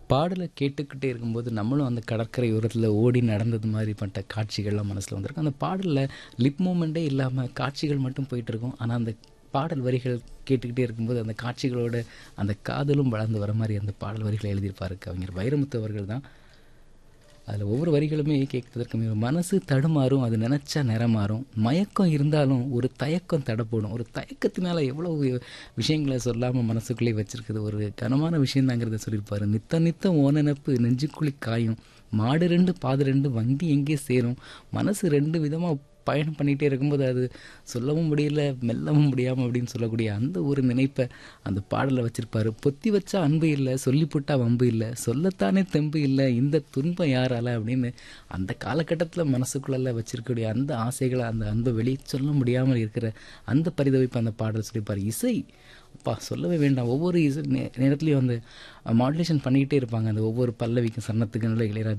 பாடலை கேட்டுக்கிட்டே இருக்கும்போது நம்மளும் அந்த கடற்கரை ஓரத்தில் ஓடி நடந்தது மாதிரிப்பட்ட காட்சிகள்லாம் மனசில் வந்திருக்கும் அந்த பாடலில் லிப் மூமெண்ட்டே இல்லாமல் காட்சிகள் மட்டும் போயிட்டு இருக்கும் ஆனால் அந்த பாடல் வரிகள் கேட்டுக்கிட்டே இருக்கும்போது அந்த காட்சிகளோட அந்த காதலும் வளர்ந்து வர மாதிரி அந்த பாடல் வரிகளை எழுதியிருப்பாரு கவிஞர் வைரமுத்து அவர்கள் தான் அதில் ஒவ்வொரு வரிகளுமே கேட்பதற்கு மிக மனசு தடுமாறும் அது நினச்சா நிறமாறும் மயக்கம் இருந்தாலும் ஒரு தயக்கம் தடப்படும் ஒரு தயக்கத்தினால எவ்வளோ விஷயங்களை சொல்லாமல் மனசுக்குள்ளே வச்சிருக்குது ஒரு கனமான விஷயந்தாங்கிறத சொல்லியிருப்பாரு நித்த நித்தம் ஓ நினப்பு நெஞ்சுக்குழி காயும் மாடு ரெண்டு பாது ரெண்டு வண்டி எங்கே சேரும் மனசு ரெண்டு விதமாக பயணம் பண்ணிகிட்டே இருக்கும்போது அது சொல்லவும் முடியல மெல்லவும் முடியாமல் அப்படின்னு சொல்லக்கூடிய அந்த ஒரு நினைப்பை அந்த பாடலில் வச்சுருப்பாரு பொத்தி வச்சா அன்பு இல்லை சொல்லி போட்டா வம்பு இல்லை சொல்லத்தானே தெம்பு இல்லை இந்த துன்பம் யாரால அப்படின்னு அந்த காலகட்டத்தில் மனசுக்குள்ளே வச்சிருக்கக்கூடிய அந்த ஆசைகளை அந்த அன்பை வெளியே சொல்ல முடியாமல் இருக்கிற அந்த பரிதவிப்பு அந்த பாடல் சொல்லியிருப்பார் இசை அப்பா சொல்லவே வேண்டாம் ஒவ்வொரு இசை நே நேரத்துலையும் வந்து மாடுலேஷன் பண்ணிக்கிட்டே இருப்பாங்க அந்த ஒவ்வொரு பல்லவிக்கும் சரணத்துக்கு நல்ல இளையராஜா